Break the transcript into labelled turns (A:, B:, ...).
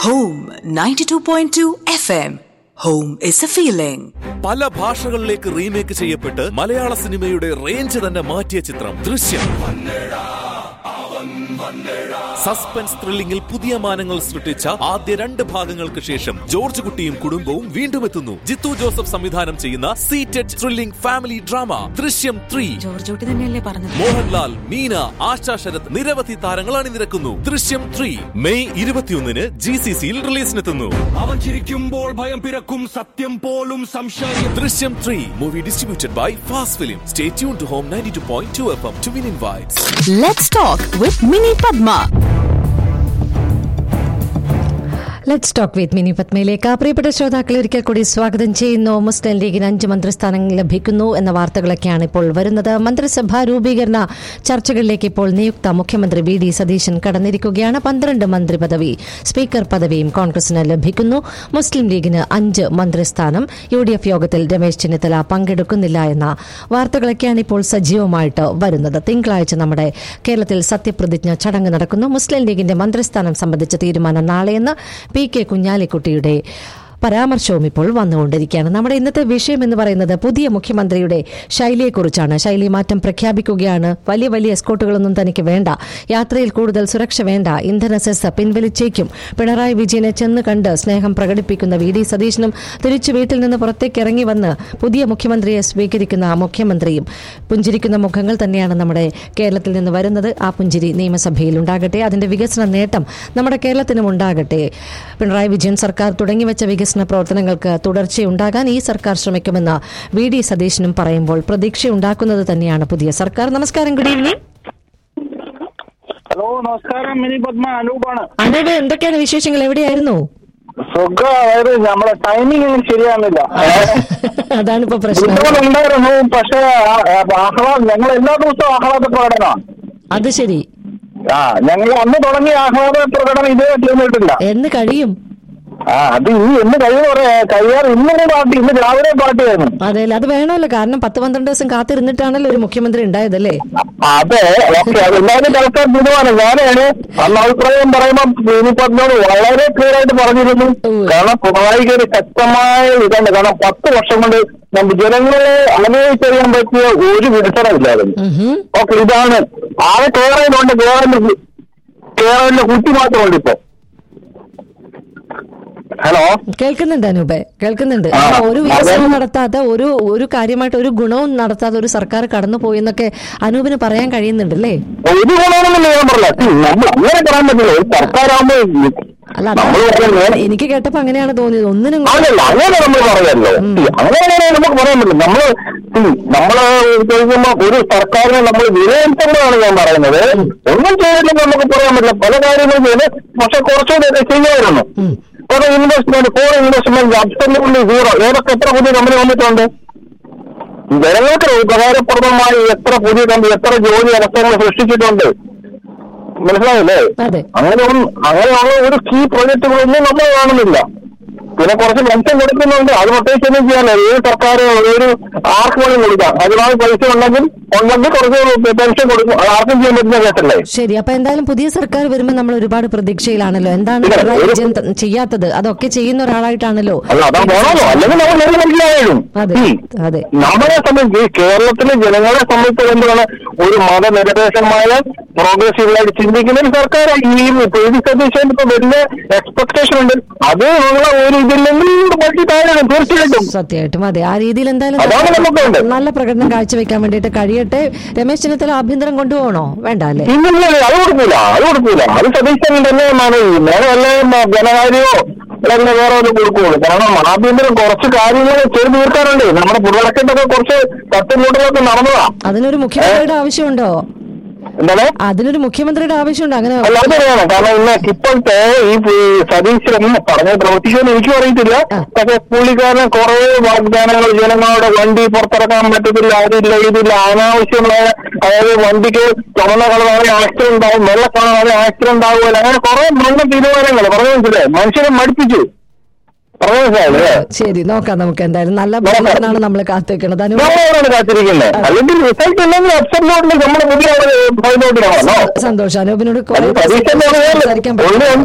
A: Home 92.2 FM. Home is a feeling.
B: പല ഭാഷകളിലേക്ക് remake ചെയ്യപ്പെട്ട് മലയാള സിനിമയുടെ റേഞ്ച് തന്നെ മാറ്റിയ ചിത്രം ദൃശ്യം സസ്പെൻസ് ത്രില്ലിംഗിൽ പുതിയ മാനങ്ങൾ സൃഷ്ടിച്ച ആദ്യ രണ്ട് ഭാഗങ്ങൾക്ക് ശേഷം ജോർജ് കുട്ടിയും കുടുംബവും വീണ്ടും എത്തുന്നു ജിത്തു ജോസഫ് സംവിധാനം ചെയ്യുന്ന seated thrilling family drama Drishyam three
A: ജോർജോട്ടി തന്നെയല്ലേ പറഞ്ഞത്
B: മോഹൻലാൽ മീന ആശാ ശരത് നിരവധി താരങ്ങൾ അണിനിരക്കുന്നു ദൃശ്യം ത്രീ മെയ് ഇരുപത്തിയൊന്നിന് ജി സി സിയിൽ റിലീസിനെത്തുന്നു
C: അവൻ ചിരിക്കുമ്പോൾ ഭയം പിറക്കും സത്യം പോലും സംശയം
B: Drishyam three movie distributed by fast film stay tune to home ninety two point two F M to win invites
A: Let's talk with Mini Padma.
D: Let's talk with Mini പത്മയിലേക്ക് പ്രിയപ്പെട്ട ശ്രോതാക്കളെ ഒരിക്കൽ കൂടി സ്വാഗതം ചെയ്യുന്നു മുസ്ലിം ലീഗിന് അഞ്ച് മന്ത്രിസ്ഥാനം ലഭിക്കുന്നു എന്ന വാർത്തകളൊക്കെയാണ് ഇപ്പോൾ വരുന്നത് മന്ത്രിസഭാ രൂപീകരണ ചർച്ചകളിലേക്ക് ഇപ്പോൾ നിയുക്ത മുഖ്യമന്ത്രി വി ഡി സതീശൻ കടന്നിരിക്കുകയാണ് പന്ത്രണ്ട് മന്ത്രി പദവി സ്പീക്കർ പദവിയും കോൺഗ്രസിന് ലഭിക്കുന്നു മുസ്ലിം ലീഗിന് അഞ്ച് മന്ത്രിസ്ഥാനം യു ഡി എഫ് യോഗത്തിൽ രമേശ് ചെന്നിത്തല പങ്കെടുക്കുന്നില്ല എന്ന വാർത്തകളൊക്കെയാണ് ഇപ്പോൾ സജീവമായിട്ട് വരുന്നത് തിങ്കളാഴ്ച നമ്മുടെ കേരളത്തിൽ സത്യപ്രതിജ്ഞ ചടങ്ങ് നടക്കുന്നു മുസ്ലിം ലീഗിന്റെ മന്ത്രിസ്ഥാനം സംബന്ധിച്ച തീരുമാനം നാളെയെന്ന് പി കെ കുഞ്ഞാലിക്കുട്ടിയുടെ പരാമർശവും ഇപ്പോൾ വന്നുകൊണ്ടിരിക്കുകയാണ് നമ്മുടെ ഇന്നത്തെ വിഷയം എന്ന് പറയുന്നത് പുതിയ മുഖ്യമന്ത്രിയുടെ ശൈലിയെക്കുറിച്ചാണ് ശൈലി മാറ്റം പ്രഖ്യാപിക്കുകയാണ് വലിയ വലിയ എസ്കോട്ടുകളൊന്നും തനിക്ക് വേണ്ട യാത്രയിൽ കൂടുതൽ സുരക്ഷ വേണ്ട ഇന്ധന സെസ് പിൻവലിച്ചേക്കും പിണറായി വിജയനെ ചെന്ന് കണ്ട് സ്നേഹം പ്രകടിപ്പിക്കുന്ന വി ഡി സതീശനും തിരിച്ചു വീട്ടിൽ നിന്ന് പുറത്തേക്ക് ഇറങ്ങി വന്ന് പുതിയ മുഖ്യമന്ത്രിയെ സ്വീകരിക്കുന്ന മുഖ്യമന്ത്രിയും പുഞ്ചിരിക്കുന്ന മുഖങ്ങൾ തന്നെയാണ് നമ്മുടെ കേരളത്തിൽ നിന്ന് വരുന്നത് ആ പുഞ്ചിരി നിയമസഭയിൽ ഉണ്ടാകട്ടെ അതിന്റെ വികസന നേട്ടം നമ്മുടെ കേരളത്തിനും ഉണ്ടാകട്ടെ പിണറായി വിജയൻ സർക്കാർ തുടങ്ങിവെച്ച വികസന പ്രവർത്തനങ്ങൾക്ക് തുടർച്ചയുണ്ടാകാൻ ഈ സർക്കാർ ശ്രമിക്കുമെന്ന് വി ഡി സതീശനും പറയുമ്പോൾ പ്രതീക്ഷയുണ്ടാക്കുന്നത് തന്നെയാണ് പുതിയ സർക്കാർ നമസ്കാരം ഗുഡ് ഈവനിങ്
E: ഹലോ നമസ്കാരം മിനി പത്മ അനൂപാണ്
D: അനൂപ് എന്തൊക്കെയാണ് വിശേഷങ്ങൾ എവിടെയായിരുന്നു
E: സുഖ അതായത് നമ്മളെ ടൈമിംഗ് ഒന്നും ശരിയാകുന്നില്ല
D: അതാണ് ഇപ്പൊ പ്രശ്നം
E: ഉണ്ടായിരുന്നു പക്ഷേ ആഹ്ലാദം ഞങ്ങൾ എല്ലാ ദിവസവും ആഹ്ലാദ പ്രകടനമാണ്
D: അത് ശരി
E: ആ ഞങ്ങൾ അന്ന് തുടങ്ങിയ ആഹ്ലാദ പ്രകടനം ഇതുവരെ തീർന്നിട്ടില്ല
D: എന്ന് കഴിയും
E: ആ അത് ഈ എന്ന് കഴിയുന്ന പറയാ കഴിയാറ് ഇന്നലെ പാർട്ടി ഇന്ന് രാവിലെ പാർട്ടിയായിരുന്നു
D: അതെ അത് വേണമല്ലോ കാരണം പത്ത് പന്ത്രണ്ട് ദിവസം കാത്തിരുന്നിട്ടാണല്ലോ ഒരു മുഖ്യമന്ത്രി ഉണ്ടായതല്ലേ
E: അതെ ഓക്കെ അത് എല്ലാവരും കറക്റ്റായിട്ട് തീരുമാനം ഞാനാണ് അന്ന് അഭിപ്രായം പറയുമ്പോൾ മിനി പത്മോട് വളരെ ക്ലിയർ ആയിട്ട് പറഞ്ഞിരുന്നു
D: ഉവ്വ്.
E: കാരണം പിണറായിക്ക് ഒരു ശക്തമായ ഇതുണ്ട് കാരണം പത്ത് വർഷം കൊണ്ട് നമുക്ക് ജനങ്ങളെ അനുഭവിച്ചറിയാൻ പറ്റിയ ഒരു വികസനമില്ലായിരുന്നു
D: ഉഹും.
E: ഓക്കെ ഇതാണ് ആകെ കേരളയിലുണ്ട് കേരളത്തിൽ കേരളത്തിലെ കുട്ടി മാത്രമുണ്ട് ഇപ്പൊ ഹലോ
D: കേൾക്കുന്നുണ്ട് അനൂപെ കേൾക്കുന്നുണ്ട്
E: ആ,
D: അപ്പൊ ഒരു വികസനം
E: അതെ.
D: നടത്താത്ത ഒരു ഒരു കാര്യമായിട്ട് ഒരു ഗുണവും നടത്താത്ത ഒരു സർക്കാർ കടന്നു പോയി എന്നൊക്കെ അനൂപിന് പറയാൻ കഴിയുന്നുണ്ടല്ലേ
E: ഒരു ഗുണമെന്നൊന്നും ഞാൻ പറഞ്ഞില്ല നമ്മൾ അങ്ങനെ പറയാൻ പറ്റില്ല ഒരു സർക്കാരാകുമ്പോ
D: അല്ല
E: നമ്മൾ
D: അതാ
E: പറയുന്നത്
D: എനിക്ക് കേട്ടപ്പോ അങ്ങനെയാണ് തോന്നിയത് ഒന്നിനും
E: അതല്ല അങ്ങനെ നമ്മൾ പറയാമല്ലോ അങ്ങനെ നമുക്ക് പറയാൻ പറ്റില്ല നമ്മള് see, നമ്മള് ചോദിക്കുമ്പോ ഒരു സർക്കാരിനെ നമ്മൾ വിലയിരുത്തുമ്പോഴാണ് ഞാൻ പറയുന്നത് ഒന്നും ചെയ്തില്ലെന്ന് നമുക്ക് പറയാൻ പറ്റില്ല പല കാര്യങ്ങളും ചെയ്ത് പക്ഷെ കുറച്ചുകൂടി ഒക്കെ ചെയ്യാമായിരുന്നു കുറെ investment foreign investment absolutely zero ഏതൊക്കെ എത്ര പുതിയ കമ്പനി വന്നിട്ടുണ്ട് ജനങ്ങൾക്ക് ഉപകാരപ്രദമായി എത്ര പുതിയ കമ്പനി എത്ര ജോലി അവസരങ്ങൾ സൃഷ്ടിച്ചിട്ടുണ്ട് മനസ്സിലായില്ലേ
D: അതെ
E: അങ്ങനെയൊന്നും അങ്ങനെയുള്ള ഒരു കീ പ്രൊജക്ടുകളൊന്നും നമ്മൾ കാണുന്നില്ല പിന്നെ കുറച്ച് പെൻഷൻ കൊടുക്കുന്നുണ്ട് അത് പ്രത്യേകിച്ച് ഒന്നും ചെയ്യാനല്ല ഏത് സർക്കാർ ഒരു ആർക്ക് വേണം കൊടുക്കാം അതിനാണ് പൈസ ഉണ്ടെങ്കിൽ ഉണ്ടെങ്കിൽ കുറച്ച് പെൻഷൻ കൊടുക്കും അത് ആർക്കും ചെയ്യാൻ പറ്റുന്ന കേസല്ലേ
D: ശരി അപ്പൊ എന്തായാലും പുതിയ സർക്കാർ വരുമ്പോൾ നമ്മൾ ഒരുപാട് പ്രതീക്ഷയിലാണല്ലോ എന്താണ്
E: ഇല്ല,
D: പിണറായി
E: ഒരു-
D: വിജയൻ ത- ചെയ്യാത്തത് അതൊക്കെ ചെയ്യുന്ന ഒരാളായിട്ടാണല്ലോ
E: അല്ല അതാ പോണല്ലോ അല്ലെങ്കിൽ നമ്മൾ നേരെ മനസ്സിലായാലും
D: അതെ അതെ
E: നമ്മളെ സംബന്ധിച്ച് ഈ കേരളത്തിലെ ജനങ്ങളെ സംബന്ധിച്ച് എന്താണ് ഒരു മതനിരപേക്ഷമായ പ്രോഗ്രസീവായിട്ട് ചിന്തിക്കുന്ന ഒരു സർക്കാർ ഈ ഇപ്പൊ ഈ സതീശൻ ഇപ്പൊ വലിയ എക്സ്പെക്ടേഷൻ ഉണ്ട് അത് ഉള്ള ഒരു ഇതില്ലെങ്കിൽ ബാക്കി താഴെ തീർച്ചയായിട്ടും
D: സത്യമായിട്ടും അതെ ആ രീതിയിൽ എന്തായാലും
E: അതാണ് നമുക്ക് വേണ്ടത്.
D: നല്ല പ്രകടനം കാഴ്ചവെക്കാൻ വേണ്ടിയിട്ട് കഴിയട്ടെ രമേശ് ചെന്നിത്തല ആഭ്യന്തരം കൊണ്ടുപോകണോ വേണ്ട അല്ലേ
E: ഇന്നില്ല അത് കൊടുക്കൂല അത് കൊടുക്കൂല അത് സതീശൻ തന്നെ ആണ് നേരെ വല്ല ധനകാര്യമോ അല്ലെങ്കിൽ വേറെ ഒരു കൊടുക്കുള്ളൂ കാരണം ആഭ്യന്തരം കുറച്ച് കാര്യങ്ങൾ ചെയ്ത് തീർക്കാറുണ്ട് നമ്മുടെ പുറലക്കെട്ടൊക്കെ കുറച്ച് തട്ടിമുട്ടലൊക്കെ നടന്നതാ
D: അതിനൊരു മുഖ്യമന്ത്രിയുടെ ആവശ്യമുണ്ടോ
E: എന്താണ്
D: അതിനൊരു മുഖ്യമന്ത്രിയുടെ ആവശ്യമുണ്ടോ അങ്ങനെ
E: അല്ല അതറിയാമോ കാരണം ഇന്ന് ഇപ്പോഴത്തെ ഈ സതീശൻ പറഞ്ഞ പ്രവർത്തിക്കുമെന്ന് എനിക്കും അറിയത്തില്ല
D: ആ.
E: പക്ഷെ പുള്ളിക്കാരന് കുറെ വാഗ്ദാനങ്ങൾ ജനങ്ങളുടെ വണ്ടി പുറത്തിറക്കാൻ പറ്റത്തില്ല അതില്ല ഇതില്ല അനാവശ്യമായ അതായത് വണ്ടിക്ക് ചുമന്ന കളറാണ് ആക്സിഡന്റ് ഉണ്ടാവും വെള്ള കളറാണ് ആക്സിഡന്റ് ഉണ്ടാവുമല്ലോ അങ്ങനെ കുറെ മണ്ണ തീരുമാനങ്ങൾ പറഞ്ഞു മനസ്സിലായി മനുഷ്യനെ മടുപ്പിച്ചു പറഞ്ഞു മനസ്സിലായില്ലേ
D: ശരി നോക്കാം നമുക്ക് എന്തായാലും നല്ല ഭരണത്തിനാണ് നമ്മൾ കാത്തിരിക്കുന്നത് അനു
E: നമ്മളാണ് കാത്തിരിക്കുന്നത് അല്ലെങ്കിൽ റിസൾട്ട് ഇല്ലെങ്കിൽ അബ്സർവോട്ടിൽ നമ്മുടെ പുതിയ ഫൈനോട്ടിലാണോ
D: സന്തോഷം അനൂപിനോട് കുറെ
E: അത് പരീക്ഷ
D: സംസാരിക്കാൻ പറ്റും
E: ഒരു